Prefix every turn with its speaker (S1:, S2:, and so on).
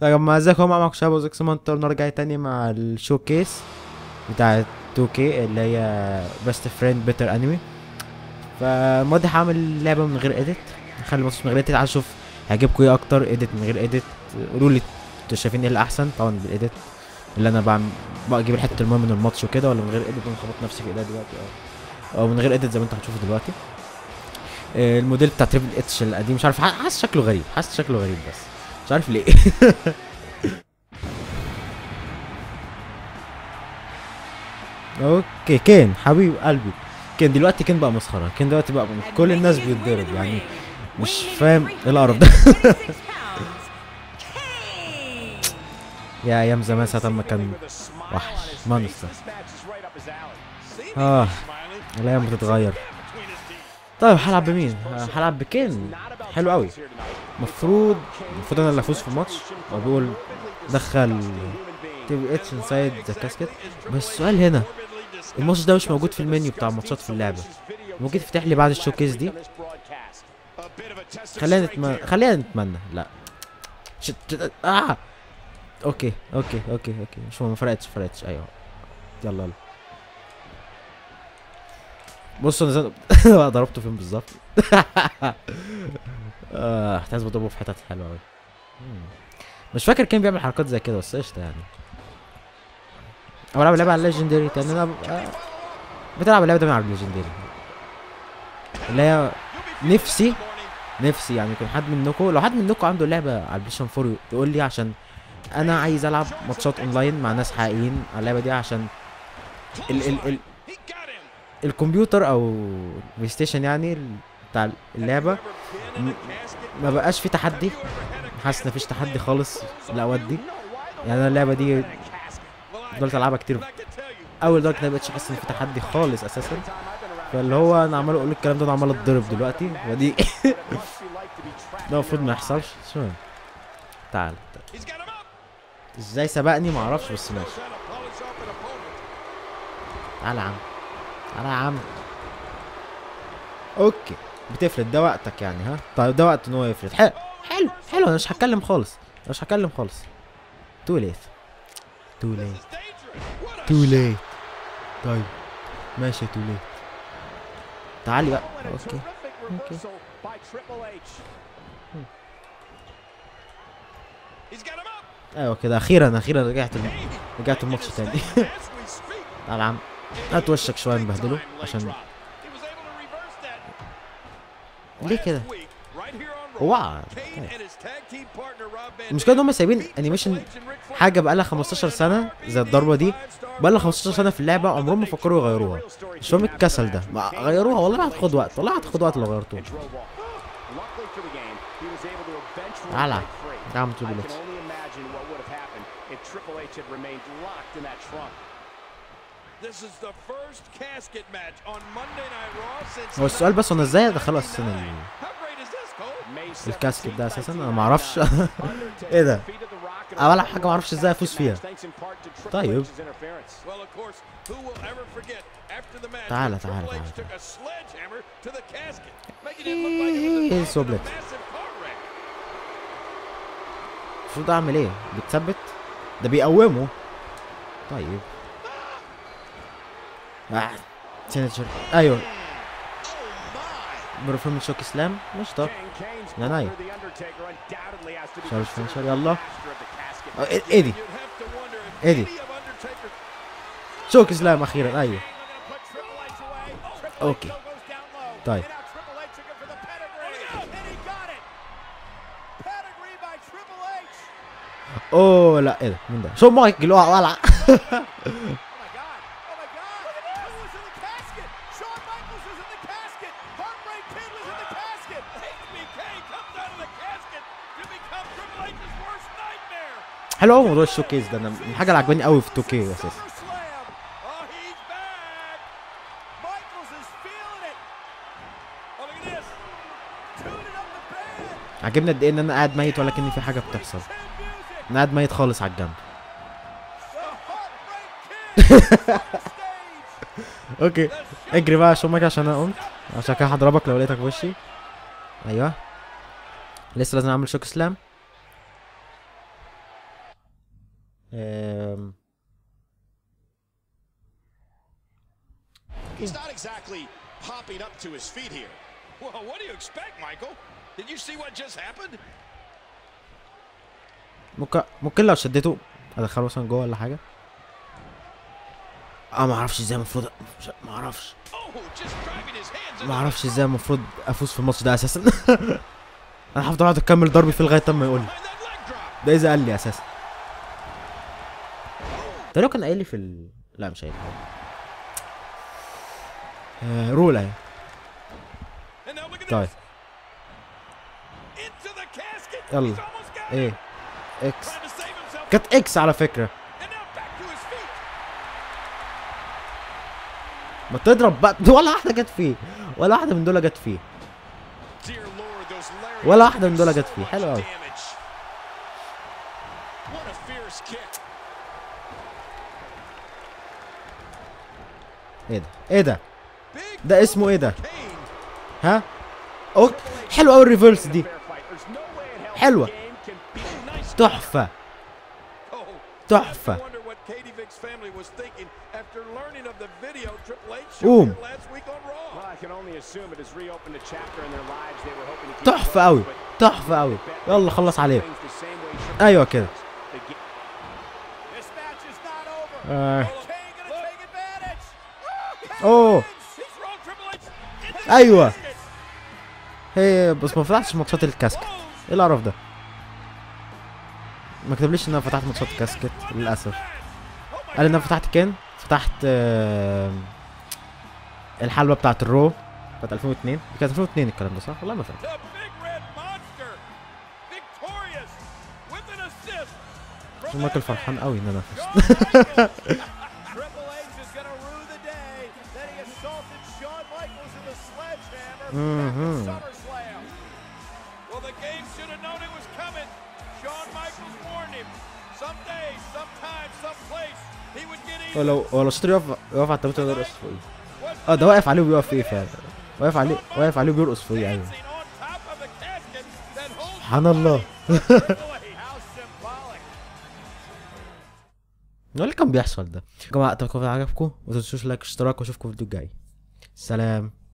S1: طيب ما ازيكم معكم شباب وزيك سمنت رجع تاني مع الشو كيس بتاع 2K اللي هي بيست فريند بيتر انمي فالمرة دي هعمل لعبة من غير اديت هخلي الماتش من غير اديت عايز اشوف هيعجبكم ايه اكتر اديت من غير اديت قولوا لي انتوا شايفين ايه الاحسن طبعا بالاديت اللي انا بعمل بجيب الحته المهم من الماتش وكده ولا من غير اديت وانا خبطت نفسي في ايديا دلوقتي او او من غير اديت زي ما انتوا هتشوفوا دلوقتي آه، الموديل بتاع تريبل اتش القديم مش عارف حاسس شكله غريب حاسس شكله غريب بس مش عارف ليه اوكي كين حبيب قلبي كين دلوقتي كين بقى مسخره كين دلوقتي بقى كل الناس بيتضرب يعني مش فاهم ايه القرف ده يا ايام زمان ساعه ما كان وحش مانستر اه الايام بتتغير طيب هلعب بمين آه، هلعب بكين حلو قوي المفروض المفروض انا اللي افوز في الماتش وبقول دخل تي بي اتش انسايد ذا كاسكت بس السؤال هنا الماتش ده مش موجود في المنيو بتاع الماتشات في اللعبه ممكن تفتح لي بعد الشوكيس دي خلينا نتمنى خلينا نتمنى لا شت... شت... اه اوكي اوكي اوكي اوكي مش مهم، ما فرقتش فرقتش ايوه يلا يلا بصوا انا زي- ضربته فين بالظبط اه احتاج بضربه في حتت حلوه قوي مش فاكر كان بيعمل حركات زي كده بس قشطه يعني او العب لعبه على الليجندري لان انا ببقى بتلعب اللعبه دايما على الليجندري اللي هي نفسي نفسي يعني يكون حد منكم لو حد منكم عنده لعبه على البلايستيشن 4 يقول لي عشان انا عايز العب ماتشات اونلاين مع ناس حقيقيين على اللعبه دي عشان ال ال ال الكمبيوتر او البلاي ستيشن يعني ال- بتاع اللعبه م- ما بقاش في تحدي حاسس ان مفيش تحدي خالص الاوقات دي يعني انا اللعبه دي فضلت العبها كتير اول درجه ما بقتش احس ان في تحدي خالص اساسا فاللي هو انا عمال اقول الكلام ده انا عمال اتضرب دلوقتي ودي ده المفروض ما يحصلش شو تعال ازاي سبقني ما اعرفش بس ماشي تعال يا عم تعال يا عم اوكي بتفرد ده وقتك يعني ها طيب ده وقت ان هو يفرد حلو حلو حلو انا مش هتكلم خالص أنا مش هتكلم خالص تو ليت تو ليت تو ليت طيب ماشي تو ليت تعالي بقى اوكي اوكي ايوه كده اخيرا اخيرا رجعت الم... رجعت الماتش تاني تعال يا عم هات وشك شويه نبهدله عشان ليه كده واو المشكله ان هم سايبين انيميشن حاجه بقالها 15 سنه زي الضربه دي بقالها 15 سنه في اللعبه عمرهم ما فكروا يغيروها مش فاهم الكسل ده ما غيروها والله هتاخد وقت والله هتاخد وقت لو غيرتوها تعالى تعالى
S2: I
S1: تريبل
S2: can
S1: اتش
S2: only imagine what would have happened if Triple H had remained locked in that trunk.
S3: This is the first casket match on Monday Night Raw since
S1: هو السؤال بس انا ازاي ادخله اساسا ال-
S3: How great is this, Cole?
S2: May
S1: الكاسكت
S2: 17th,
S1: ده اساسا انا ما اعرفش ايه ده أول حاجة ما أعرفش إزاي أفوز فيها. طيب.
S3: Well, of course, who will ever forget after the match
S1: تعالى،
S3: when
S1: تعالى،
S3: Triple H
S1: تعالى.
S3: took a sledgehammer to the casket, making it look like it was
S1: إيه
S3: the cause of a
S1: السوبلت؟
S3: massive car wreck.
S1: المفروض اعمل ايه بيتثبت ده بيقومه طيب آه. سيناتشر ايوه برفورم شوك سلام مش طب لا نايم شارج فينشر يلا آه، ايه إيه دي
S3: You'd have to wonder if
S1: ايه دي
S3: any of Undertaker's
S1: شوك سلام اخيرا ايوه
S3: put Triple H away. Triple H
S1: اوكي
S3: goes down low.
S1: طيب
S3: And now Triple H looking for the pedigree. And he got it. Pedigree by Triple H.
S1: اوه لا ايه ده مين ده شو مايك اللي هو ولع
S3: Oh my God. Oh my God. Who was in the casket? Shawn Michaels was in the casket. Heartbreak Kid was in the casket. HBK comes out of the casket to become Triple H's worst nightmare.
S1: حلو قوي موضوع الشوكيز ده انا من الحاجه اللي عجباني قوي في 2K اساسا
S3: SummerSlam. Oh, he's back. Michaels is feeling it. Oh, look at this. Tuning up the band.
S1: عجبني قد ايه ان انا قاعد ميت ولكن في حاجه بتحصل
S3: Ten music.
S1: انا قاعد ميت خالص على الجنب
S3: The Heartbreak Kid on the stage.
S1: اوكي اجري بقى عشان مايك عشان انا قمت عشان كده هضربك لو لقيتك في وشي ايوه لسه لازم اعمل شوك سلام آم،
S3: He's not exactly popping up to his feet here.
S4: Well, what do you expect, Michael? Did you see what just happened?
S1: ممكن ممكن لو شديته ادخله مثلا جوه ولا حاجه اه ما اعرفش ازاي المفروض ما اعرفش
S4: Oh, just driving his hands into
S1: ما اعرفش ازاي المفروض افوز في الماتش ده اساسا انا هفضل اقعد اكمل ضربي فيه لغايه اما يقول لي
S4: behind that leg drop.
S1: ده اذا قال لي اساسا ده لو كان قايل لي في ال... لا مش قايل آه رول اهي
S4: And now look at
S1: طيب
S4: this. Into the casket.
S1: يلا
S4: He's almost got it.
S1: ايه اكس
S4: Trying to save himself.
S1: كانت اكس على فكره
S4: And now back to his feet.
S1: ما تضرب بقى ولا واحده جت فيه ولا واحده من دول جت فيه
S3: Dear Lord, those lariats
S1: ولا واحدة من
S3: do
S1: دول
S3: so
S1: جت فيه.
S3: much
S1: حلو أوي.
S3: damage. What a fierce kick.
S1: ايه ده ايه ده
S3: Big
S1: ده اسمه ايه ده
S3: Kane.
S1: ها أوك. حلو قوي الريفرس دي
S2: Fair fight. There's no way in hell
S1: حلوة.
S2: this game can be
S4: Nice.
S1: تحفه
S4: Oh,
S1: تحفه
S4: I wonder what Katie Vick's family was thinking after learning of the video Triple H
S1: Boom.
S4: showed here last week on Raw.
S2: Well, I can only assume it has reopened a chapter in their lives they were hoping to keep
S1: تحفه
S2: closed,
S1: قوي
S2: but
S1: تحفه قوي يلا خلص عليه
S2: things the same way Triple
S1: ايوه
S2: H
S1: كده
S2: does. The ga-
S3: This match is not over.
S1: آه.
S3: Kane gonna take advantage.
S1: اوه
S4: He's thrown Triple H into the
S1: ايوه
S4: casket.
S1: هي بس ما فتحتش ماتشات الكاسكت
S4: Close.
S1: ايه القرف ده ما كتبليش ان انا فتحت ماتشات الكاسكت للاسف
S4: Oh my
S1: قال ان انا
S4: God.
S1: فتحت كان فتحت آم، الحلبة بتاعت الرو بتاعت 2002 دي كانت 2002 الكلام ده صح؟ والله ما فاكر
S4: The big red monster victorious with an assist from
S1: عشان مايكل
S4: that
S1: فرحان
S4: man,
S1: قوي ان انا فزت
S4: Shawn Michaels.
S3: Triple H is gonna rue the day that he assaulted Shawn Michaels in the sledgehammer
S1: Mhm.
S3: back at SummerSlam.
S4: Well, the game should have known it was coming. Shawn Michaels warned him. Someday, sometime, someplace, he would get even.
S1: ولو ولو شاطر يقف يقف على التابوت يقدر يرقص فوقيه
S4: What's
S1: اه ده واقف عليه وبيقف فوقيه فعلا واقف عليه واقف عليه وبيرقص فوقيه ايوه
S4: dancing on top of the casket that holds
S1: سبحان
S4: the
S1: الله.
S4: body of Triple H.
S3: How symbolic.
S1: ايه اللي كان بيحصل ده يا جماعه اتمنى يكون عجبكم وما تنسوش لايك واشتراك واشوفكم في الفيديو الجاي سلام